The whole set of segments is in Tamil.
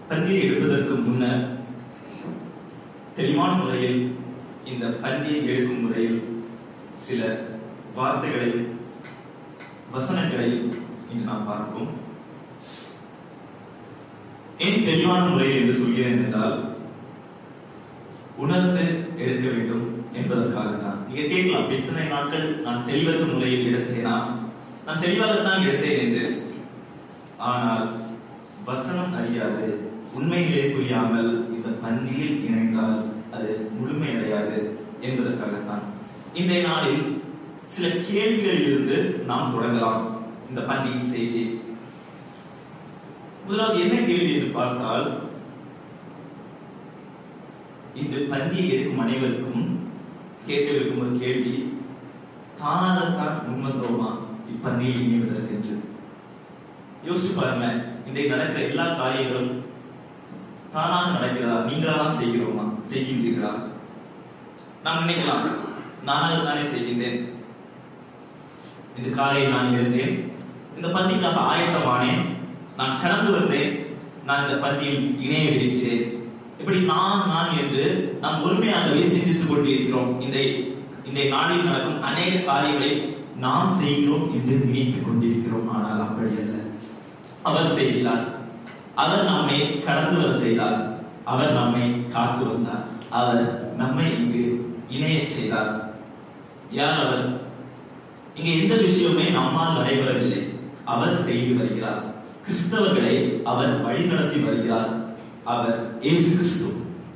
பந்தியை எடுப்பதற்கு முன்னர் தெளிவான முறையில் இந்த பந்தியை எடுக்கும் முறையில் சில வார்த்தைகளை வசனங்களை இன்று நாம் பார்ப்போம் ஏன் தெளிவான முறையில் என்று சொல்கிறேன் என்றால் உணர்ந்து எடுக்க வேண்டும் என்பதற்காக தான் நீங்க கேட்கலாம் எத்தனை நாட்கள் நான் தெளிவற்ற முறையில் எடுத்தேனா நான் தெளிவாகத்தான் எடுத்தேன் என்று ஆனால் வசனம் அறியாது உண்மையிலே புரியாமல் இந்த பந்தியில் இணைந்தால் அது முழுமையடையாது என்பதற்காகத்தான் இன்றைய நாளில் சில கேள்விகளில் இருந்து நாம் தொடங்கலாம் இந்த பந்தியின் செய்தி முதலாவது என்ன கேள்வி என்று பார்த்தால் இன்று பந்தியை எடுக்கும் அனைவருக்கும் கேட்கவிருக்கும் ஒரு கேள்வி தானாகத்தான் முன்வந்தோமா இப்பந்தியில் இணைவதற்கு என்று யோசிச்சு பாருங்க இன்றைக்கு நடக்கிற எல்லா காரியங்களும் தானாக நடக்கிறதா நீங்களா தான் செய்கிறோமா செய்கின்றீர்களா நாம் நினைக்கலாம் நானாக தானே செய்கின்றேன் இன்று காலையில் நான் எழுந்தேன் இந்த பந்திக்காக ஆயத்தமானேன் நான் கடந்து வந்தேன் நான் இந்த பந்தியில் இணைய இருக்கிறேன் இப்படி நான் நான் என்று நாம் முழுமையாகவே சிந்தித்துக் கொண்டிருக்கிறோம் இன்றைய இன்றைய நாளில் நடக்கும் அநேக காரியங்களை நாம் செய்கிறோம் என்று நினைத்துக் கொண்டிருக்கிறோம் ஆனால் அப்படி அல்ல அவர் செய்கிறார் அவர் நம்மை கடந்து வர செய்தார் அவர் நம்மை காத்து வந்தார் அவர் நம்மை இங்கு இணைய செய்தார் யார் அவர் இங்க எந்த விஷயமே நம்மால் நடைபெறவில்லை அவர் செய்து வருகிறார் கிறிஸ்தவர்களை அவர் வழிநடத்தி வருகிறார் அவர் இயேசு கிறிஸ்து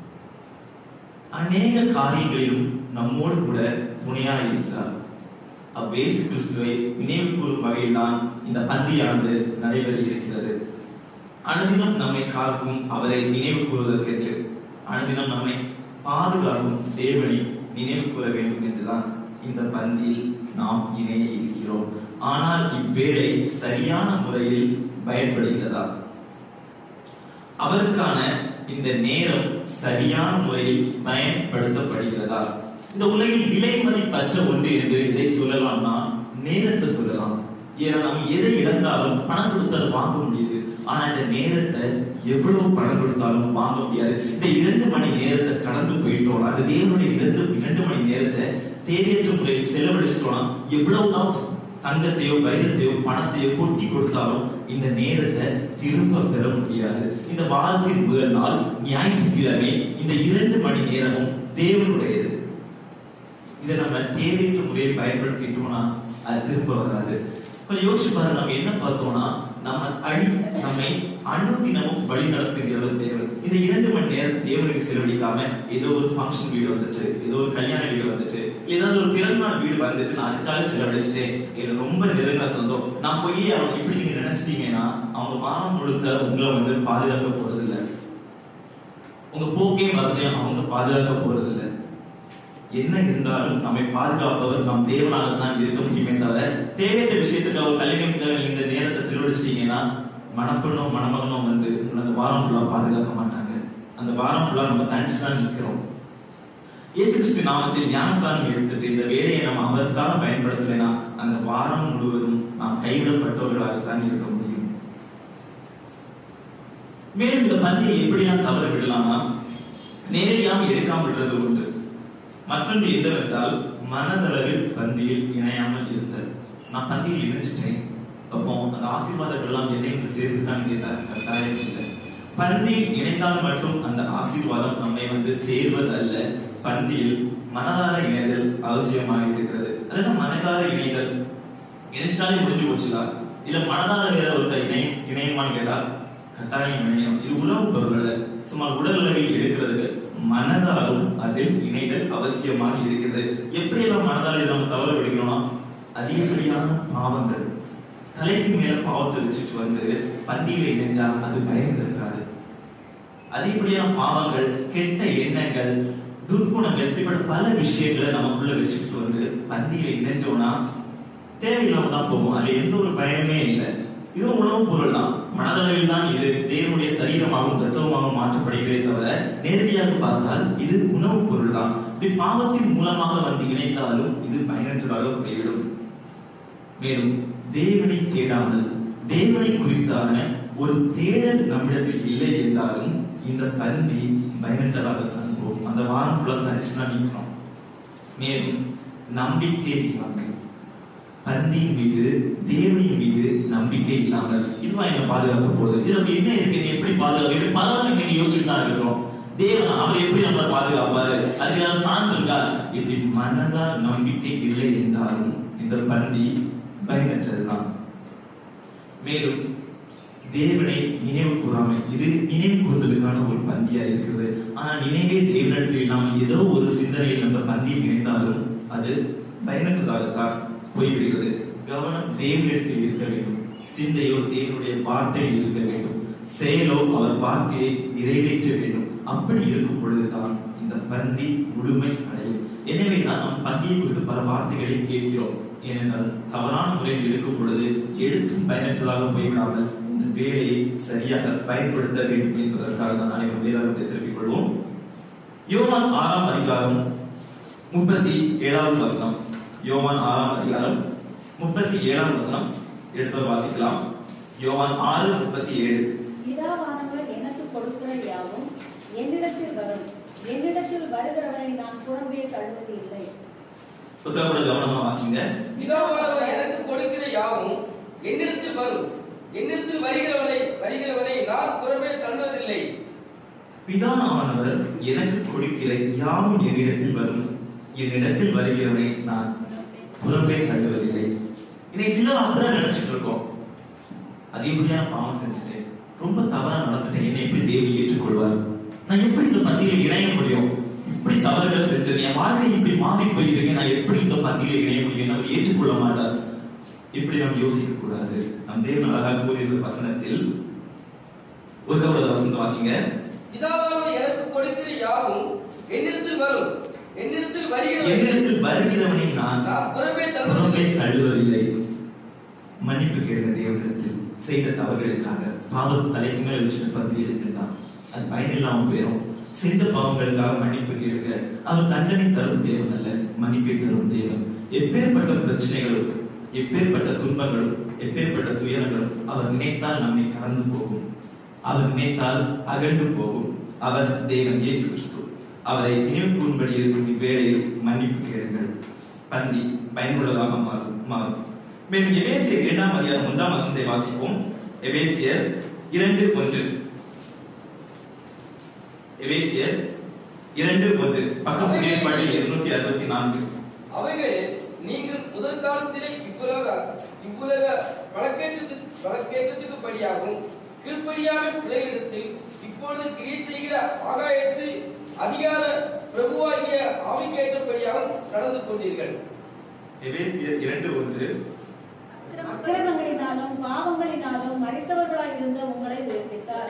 அநேக காரியங்களிலும் நம்மோடு கூட துணையாக இருக்கிறார் அவ்வேசு கிறிஸ்துவை நினைவு கூறும் வகையில் தான் இந்த பந்தியானது நடைபெற இருக்கிறது அனுதினம் நம்மை காக்கும் அவரை நினைவு கூறுவதற்கென்று அனுதினம் நம்மை பாதுகாக்கும் தேவனை நினைவு கூற வேண்டும் என்றுதான் இந்த பந்தியில் நாம் இணைய இருக்கிறோம் ஆனால் இவ்வேளை சரியான முறையில் பயன்படுகிறதா அவருக்கான இந்த நேரம் சரியான முறையில் பயன்படுத்தப்படுகிறதா இந்த உலகில் விலை மதிப்பற்ற ஒன்று என்று இதை சொல்லலாம்னா நேரத்தை சொல்லலாம் ஏன்னா நம்ம எதை இழந்தாலும் பணம் கொடுத்தாலும் வாங்க முடியுது ஆனா இந்த நேரத்தை எவ்வளவு பணம் கொடுத்தாலும் வாங்க முடியாது இந்த இரண்டு மணி நேரத்தை கடந்து போயிட்டோம் அந்த தேவனுடைய இரண்டு இரண்டு மணி நேரத்தை தேவையற்ற முறையில் செலவழிச்சிட்டோம்னா எவ்வளவுதான் தங்கத்தையோ வைரத்தையோ பணத்தையோ கொட்டி கொடுத்தாலும் இந்த நேரத்தை திரும்ப பெற முடியாது இந்த வாரத்தின் முதல் நாள் ஞாயிற்றுக்கிழமை இந்த இரண்டு மணி நேரமும் தேவனுடையது இதை நம்ம தேவையற்ற முறையில் பயன்படுத்திட்டோம்னா அது திரும்ப வராது கொஞ்சம் யோசிச்சு பாருங்க நம்ம என்ன பார்த்தோம்னா நம்ம அழி நம்மை அனுதினமும் வழி நடத்துகிறவர் தேவன் இந்த இரண்டு மணி நேரம் தேவனுக்கு செலவழிக்காம ஏதோ ஒரு ஃபங்க்ஷன் வீடு வந்துட்டு ஏதோ ஒரு கல்யாண வீடு வந்துட்டு ஏதாவது ஒரு பிறந்தநாள் வீடு வந்துட்டு நான் அதுக்காக செலவழிச்சிட்டேன் எனக்கு ரொம்ப நெருங்கின சொந்தம் நான் போய் அவங்க இப்படி நீங்க நினைச்சிட்டீங்கன்னா அவங்க வாரம் முழுக்க உங்களை வந்து பாதுகாக்க போறது இல்ல உங்க போக்கே வரத்தையும் அவங்க பாதுகாக்க போறது இல்ல என்ன இருந்தாலும் நம்மை பாதுகாப்பவர் நாம் தேவனாக தான் இருக்க முடியுமே தவிர தேவையற்ற விஷயத்துக்கு அவர் கல்யாணத்துக்காக நீங்க இந்த நேரத்தை செலவழிச்சிட்டீங்கன்னா மணப்பெண்ணோ மணமகனோ வந்து உங்களை அந்த வாரம் ஃபுல்லா பாதுகாக்க மாட்டாங்க அந்த வாரம் ஃபுல்லா நம்ம தனிச்சு தான் நிற்கிறோம் இயேசு கிறிஸ்து நாமத்தில் ஞானஸ்தானம் எடுத்துட்டு இந்த வேலையை நம்ம அவருக்காக பயன்படுத்தலைன்னா அந்த வாரம் முழுவதும் நாம் கைவிடப்பட்டவர்களாகத்தான் இருக்க முடியும் மேலும் இந்த பந்தியை எப்படியாம் தவற விடலாமா நேரடியாக எடுக்காம விடுறது உண்டு மற்றொன்று என்னவென்றால் மனதளவில் பந்தியில் இணையாமல் இருத்தல் நான் பந்தியில் இணைச்சிட்டேன் அப்போ அந்த ஆசீர்வாதங்கள் எல்லாம் என்னை வந்து சேர்ந்துதான் கேட்டார் கட்டாயம் இல்லை பந்தியில் இணைந்தால் மட்டும் அந்த ஆசீர்வாதம் நம்மை வந்து சேர்வது அல்ல பந்தியில் மனதார இணைதல் அவசியமாக இருக்கிறது அதெல்லாம் மனதார இணைதல் இணைச்சிட்டாலே முடிஞ்சு போச்சுதா இல்ல மனதார வேற ஒரு இணை இணையமான்னு கேட்டா கட்டாயம் இணையம் இது உணவு பொருள் சும்மா உடல் அளவில் எடுக்கிறதுக்கு மனதாலும் அதில் இணைதல் அவசியமாக இருக்கிறது எப்படியெல்லாம் மனதால் இதை நம்ம தவற விடுகிறோம்னா அதிகப்படியான பாவங்கள் தலைக்கு மேல பாவத்தை வச்சுட்டு வந்து பந்தியில இணைஞ்சா அது பயம் இருக்காது அதிகப்படியான பாவங்கள் கெட்ட எண்ணங்கள் துர்க்குணங்கள் இப்படிப்பட்ட பல விஷயங்களை நமக்குள்ள வச்சுக்கிட்டு வந்து பந்தியில இணைஞ்சோம்னா தேவையில்லாம தான் போகும் அது எந்த ஒரு பயனுமே இல்லை இது உணவுப் பொருள் தான் மனதளவில் தான் இது தேவனுடைய சரீரமாகவும் ரத்தமாகவும் மாற்றப்படுகிறதே தவிர நேரடியாக பார்த்தால் இது உணவுப் பொருள் தான் இப்படி பாவத்தின் மூலமாக வந்து இணைத்தாலும் இது பயனற்றதாக போய்விடும் மேலும் தேவனை தேடாமல் தேவனை குறித்தான ஒரு தேடல் நம்மிடத்தில் இல்லை என்றாலும் இந்த பந்தி பயனற்றதாகத்தான் போகும் அந்த வாரம் ஃபுல்லாக தரிசனா நிற்கிறோம் மேலும் நம்பிக்கை இல்லாமல் பந்தியின் மீது தேவனின் மீது நம்பிக்கை இல்லாமல் இதுவா என்ன பாதுகாக்க போகுது இது நம்ம என்ன இருக்கு நீ எப்படி பாதுகாக்க பாதுகாப்பு நீங்க யோசிச்சுட்டு தான் இருக்கிறோம் தேவன் அவர் எப்படி நம்ம பாதுகாப்பாரு அதுக்கு ஏதாவது சான்று இருக்கா இப்படி மனதால் நம்பிக்கை இல்லை என்றாலும் இந்த பந்தி பயனற்றதுதான் மேலும் தேவனை நினைவு கூறாமை இது நினைவு கூறுவதற்கான ஒரு பந்தியா இருக்கிறது ஆனா நினைவே தேவனிடத்தில் இல்லாமல் ஏதோ ஒரு சிந்தனையில் நம்ம பந்தியில் இணைந்தாலும் அது பயனற்றதாகத்தான் போய்விடுகிறது கவனம் தேவனிடத்தில் இருக்க வேண்டும் சிந்தையோ தேவனுடைய வார்த்தையில் இருக்க வேண்டும் செயலோ அவர் வார்த்தையை நிறைவேற்ற வேண்டும் அப்படி இருக்கும் பொழுதுதான் இந்த பந்தி முழுமை அடையும் எனவே தான் நாம் பந்தியை குறித்து பல வார்த்தைகளை கேட்கிறோம் ஏனென்றால் தவறான முறையில் எடுக்கும் பொழுது எடுத்தும் பயனற்றதாக போய்விடாமல் இந்த வேலையை சரியாக பயன்படுத்த வேண்டும் என்பதற்காக தான் அனைவரும் வேதாகத்தை திருப்பிக் கொள்வோம் யோவான் ஆறாம் அதிகாரம் முப்பத்தி ஏழாவது வசனம் யோவான் ஆறாம் அதிகாரம் முப்பத்தி ஏழாம் வசனம் எடுத்து வாசிக்கலாம் யோவான் ஆறு முப்பத்தி ஏழு பிதாவானவர் எனக்கு கொடுக்கிற யாவும் என்னிடத்தில் வரும் என்னிடத்தில் வருகிறவரை நான் புறம்பே தள்ளுவது இல்லை புத்தகப்பட கவனமா வாசிங்க பிதாவானவர் எனக்கு கொடுக்கிற யாவும் என்னிடத்தில் வரும் என்னிடத்தில் வருகிறவனை வருகிறவனை நான் புறமே தள்ளுவதில்லை பிதாவானவர் எனக்கு கொடுக்கிற யாவும் என்னிடத்தில் வரும் என்னிடத்தில் வருகிறவனை நான் புறம்பே தள்ளுவதில்லை இன்னைக்கு சிலர் அப்படிதான் நினைச்சிட்டு இருக்கோம் அதிகப்படியான பாவம் செஞ்சுட்டேன் ரொம்ப தவறா நடந்துட்டேன் என்னை எப்படி தேவி ஏற்றுக்கொள்வார் நான் எப்படி இந்த பந்தியில் இணைய முடியும் இப்படி தவறுகள் செஞ்சது என் வாழ்க்கை இப்படி மாறி போயிருக்கேன் நான் எப்படி இந்த பந்தியில் இணைய முடியும் அவர் ஏற்றுக்கொள்ள மாட்டார் இப்படி நாம் யோசிக்க கூடாது நம் தேவன் அழகாக கூறியிருக்கிற வசனத்தில் ஒரு கவலை வசனத்தை வாசிங்க பிதாவானவர் எனக்கு கொடுக்கிற யாவும் என்னிடத்தில் வரும் என்னிடத்தில் வருகிறவனை என்னிடத்தில் வருகிறவனை நான் நான் புறமே புறம்பே தள்ளுவதில்லை தள்ளுவதில்லை மன்னிப்பு கேளுங்க தேவனிடத்தில் செய்த தவறுகளுக்காக பாவத்தை தலைக்கு மேல வச்சுட்டு பந்தி இருக்கின்றான் அது பயனில்லாம போயிடும் செஞ்ச பாவங்களுக்காக மன்னிப்பு கேளுங்க அவர் தண்டனை தரும் தேவன் அல்ல மன்னிப்பை தரும் தேவன் எப்பேற்பட்ட பிரச்சனைகளும் எப்பேற்பட்ட துன்பங்களும் எப்பேற்பட்ட துயரங்களும் அவர் நினைத்தால் நம்மை கடந்து போகும் அவர் நினைத்தால் அகன்று போகும் அவர் தேவன் இயேசு கிறிஸ்து அவரை நினைவு கூறும்படி இருக்கும் இவ்வேளையில் மன்னிப்பு கேளுங்கள் பந்தி பயனுள்ளதாக மாறும் மாறும் மேலும் எபேசியர் இரண்டாம் அதிகாரம் ஒன்றாம் வசனத்தை வாசிப்போம் எபேசியர் இரண்டு ஒன்று எபேசியர் இரண்டு ஒன்று பக்கம் ஏற்பாட்டில் இருநூற்றி அறுபத்தி நான்கு அவைகளில் நீங்கள் முதல் காலத்திலே இவ்வுலக இவ்வுலக வழக்கேற்றத்துக்கு வழக்கேற்றத்துக்கு படியாகும் கீழ்ப்படியான பிள்ளைகளிடத்தில் இப்பொழுது கிரியை செய்கிற ஆகாயத்து அதிகார பிரபுவாகிய ஆவிக்கேற்றபடியாகவும் நடந்து கொண்டீர்கள் எபேசியர் இரண்டு ஒன்று அக்கிரமங்களினாலும் பாவங்களினாலும் மறித்தவர்களாய் இருந்த உங்களை உயிர்ப்பித்தார்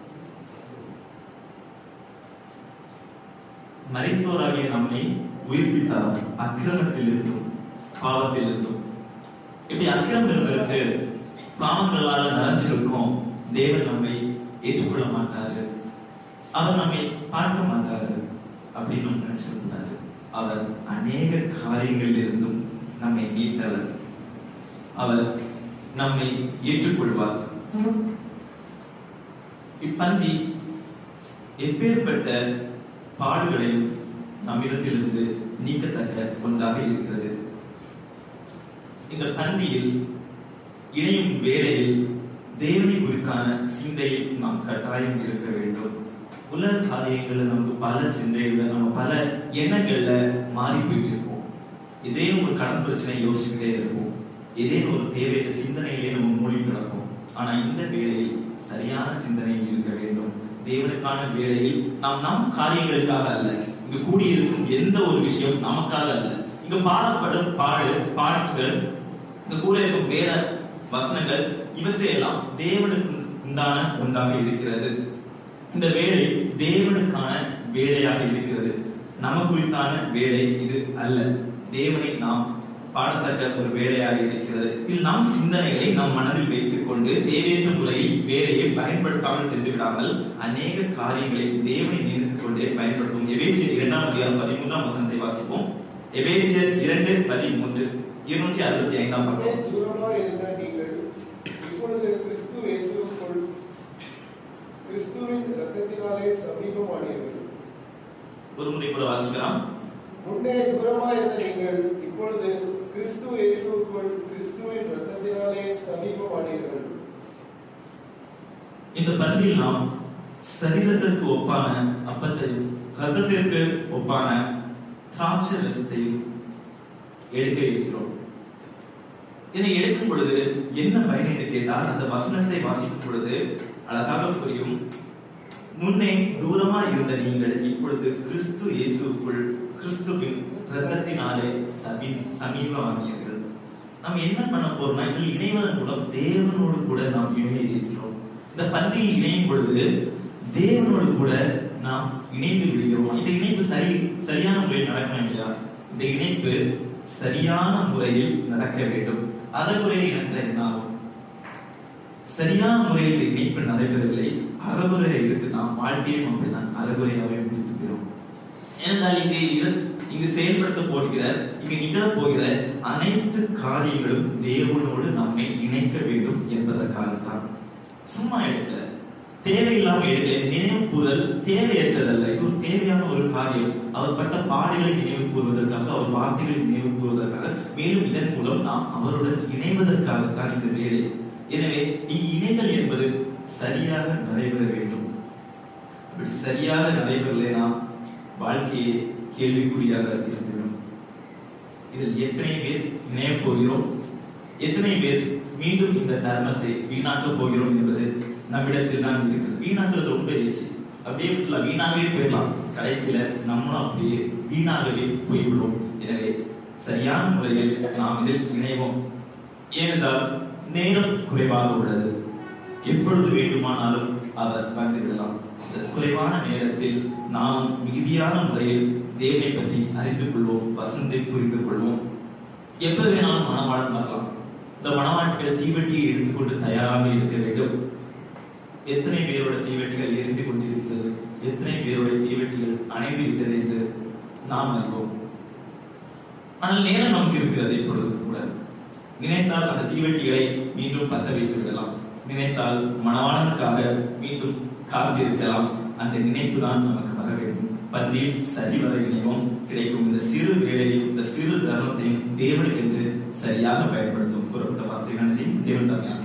மறைத்தோராகிய நம்மை உயிர்ப்பித்தார் அக்கிரமத்தில் இருந்தும் பாவத்தில் இருந்தும் இப்படி அக்கிரமம் இருந்திருக்கு பாவங்களால நிறைஞ்சிருக்கும் தேவன் நம்மை ஏற்றுக்கொள்ள மாட்டாரு அவர் நம்மை பார்க்க மாட்டாரு அப்படின்னு நம்ம நினைச்சிருந்தாரு அவர் அநேக காரியங்களில் இருந்தும் நம்மை மீட்டவர் அவர் நம்மை ஏற்றுக்கொள்வார் இப்பந்தி எப்பேற்பட்ட பாடுகளையும் நம்மிடத்திலிருந்து நீக்கத்தக்க ஒன்றாக இருக்கிறது இந்த பந்தியில் இணையும் வேளையில் தேவனை குறித்தான சிந்தையில் நாம் கட்டாயம் இருக்க வேண்டும் உலக காரியங்கள்ல நமக்கு பல சிந்தைகள்ல நம்ம பல எண்ணங்கள்ல மாறி போயிட்டு இருப்போம் இதே ஒரு கடன் பிரச்சனை யோசிச்சுக்கிட்டே இருப்போம் இதே ஒரு தேவையற்ற சிந்தனையிலே நம்ம மூழ்கி கிடப்போம் ஆனா இந்த வேளையில் சரியான சிந்தனை இருக்க வேண்டும் தேவனுக்கான வேளையில் நாம் நம் காரியங்களுக்காக அல்ல இங்கு கூடியிருக்கும் எந்த ஒரு விஷயம் நமக்காக அல்ல இங்கு பாடப்படும் பாடு பாட்டுகள் இங்கு கூட இருக்கும் வேத வசனங்கள் இவற்றையெல்லாம் தேவனுக்கு உண்டான ஒன்றாக இருக்கிறது இந்த வேலை தேவனுக்கான வேலையாக இருக்கிறது நம குறித்தான வேலை இது அல்ல தேவனை நாம் பாடத்தக்க ஒரு வேலையாக இருக்கிறது இது நாம் சிந்தனைகளை நம் மனதில் வைத்துக் கொண்டு தேவையற்ற முறையில் வேலையை பயன்படுத்தாமல் சென்று விடாமல் அநேக காரியங்களை தேவனை நினைத்துக் கொண்டே பயன்படுத்தும் எபேசியர் இரண்டாம் அதிகாரம் பதிமூன்றாம் வசனத்தை வாசிப்போம் எபேசியர் இரண்டு பதிமூன்று இருநூற்றி அறுபத்தி ஐந்தாம் பக்கம் தூரமாக இருந்த நீங்கள் இப்பொழுது முன்னே தூரமாயிருந்த நீங்கள் இப்பொழுது கிறிஸ்து இயேசுவுக்குள் கிறிஸ்துவின் ரத்தத்தினாலே சமீபமானீர்கள் இந்த பந்தியில் நாம் சரீரத்திற்கு ஒப்பான அப்பத்தையும் ரத்தத்திற்கு ஒப்பான திராட்சை ரசத்தையும் எடுக்க இருக்கிறோம் இதை எடுக்கும் பொழுது என்ன பயன் என்று கேட்டால் அந்த வசனத்தை வாசிக்கும் பொழுது அழகாக புரியும் முன்னே தூரமா இருந்த நீங்கள் இப்பொழுது கிறிஸ்து இயேசுக்குள் கிறிஸ்துவின் ரத்தத்தினாலே சமீ சமீபமானீர்கள் நாம் என்ன பண்ண போறோம்னா இதில் இணைவதன் மூலம் தேவனோடு கூட நாம் இணைய இருக்கிறோம் இந்த பந்தியில் இணையும் பொழுது தேவனோடு கூட நாம் இணைந்து விடுகிறோம் இந்த இணைப்பு சரி சரியான முறையில் நடக்கணும் இல்லையா இந்த இணைப்பு சரியான முறையில் நடக்க வேண்டும் அறகுறை இனத்துல என்ன ஆகும் சரியான முறையில் இந்த இணைப்பு நடைபெறவில்லை அறகுறை இருக்கு நாம் வாழ்க்கையும் அப்படிதான் அறகுறையாவே முடித்து போயிடும் ஏனென்றால் இங்கு இரு- இங்கு செயல்படுத்த போகிற இங்கு நிகழப் போகிற அனைத்து காரியங்களும் தேவனோடு நம்மை இணைக்க வேண்டும் என்பதற்காகத்தான் சும்மா எடுக்கல தேவையில்லாம எடுக்கல இந்த நினைவு கூறுதல் தேவையற்றதல்ல இது ஒரு தேவையான ஒரு காரியம் அவர் பட்ட பாடுகளை நினைவு கூறுவதற்காக அவர் வார்த்தைகளை நினைவு கூறுவதற்காக மேலும் இதன் மூலம் நாம் அவருடன் இணைவதற்காகத்தான் இந்த வேலை எனவே இங்கு இணைதல் என்பது சரியாக நடைபெற வேண்டும் அப்படி சரியாக நடைபெறலைனா வாழ்க்கையே கேள்விக்குறியாக இருந்துவிடும் இதில் எத்தனை பேர் இணைய போகிறோம் எத்தனை பேர் மீண்டும் இந்த தர்மத்தை வீணாக்க போகிறோம் என்பது நம்மிடத்தில் தான் இருக்குது வீணாக்குறது ரொம்ப ஈஸி அப்படியே விட்டுலாம் வீணாகவே போயிடலாம் கடைசியில நம்மளும் அப்படியே வீணாகவே போய்விடுவோம் எனவே சரியான முறையில் நாம் இதில் இணைவோம் ஏனென்றால் நேரம் குறைவாக உள்ளது எப்பொழுது வேண்டுமானாலும் அவர் வந்து விடலாம் இந்த குறைவான நேரத்தில் நாம் மிகுதியான முறையில் தேவனை பற்றி அறிந்து கொள்வோம் வசனத்தை புரிந்து கொள்வோம் எப்ப வேணாலும் மனவாளம் வரலாம் இந்த மனவாட்டிகள் தீவெட்டியை எடுத்துக்கொண்டு தயாராக இருக்க வேண்டும் எத்தனை பேரோட தீவெட்டிகள் எரிந்து கொண்டிருக்கிறது எத்தனை பேருடைய தீவெட்டிகள் அணைந்து விட்டது என்று நாம் அறிவோம் ஆனால் நேரம் நமக்கு இருக்கிறது இப்பொழுது கூட நினைத்தால் அந்த தீவெட்டிகளை மீண்டும் பற்ற வைத்து விடலாம் நினைத்தால் மணவாளனுக்காக மீண்டும் காத்திருக்கலாம் அந்த நினைப்பு தான் நமக்கு வர வேண்டும் பந்தியில் சரிவர இணைவும் கிடைக்கும் இந்த சிறு வேலையும் இந்த சிறு தர்மத்தையும் தேவனுக்கென்று சரியாக பயன்படுத்தும் கூறப்பட்ட வார்த்தைகள் அனைத்தையும் தேவன் தான்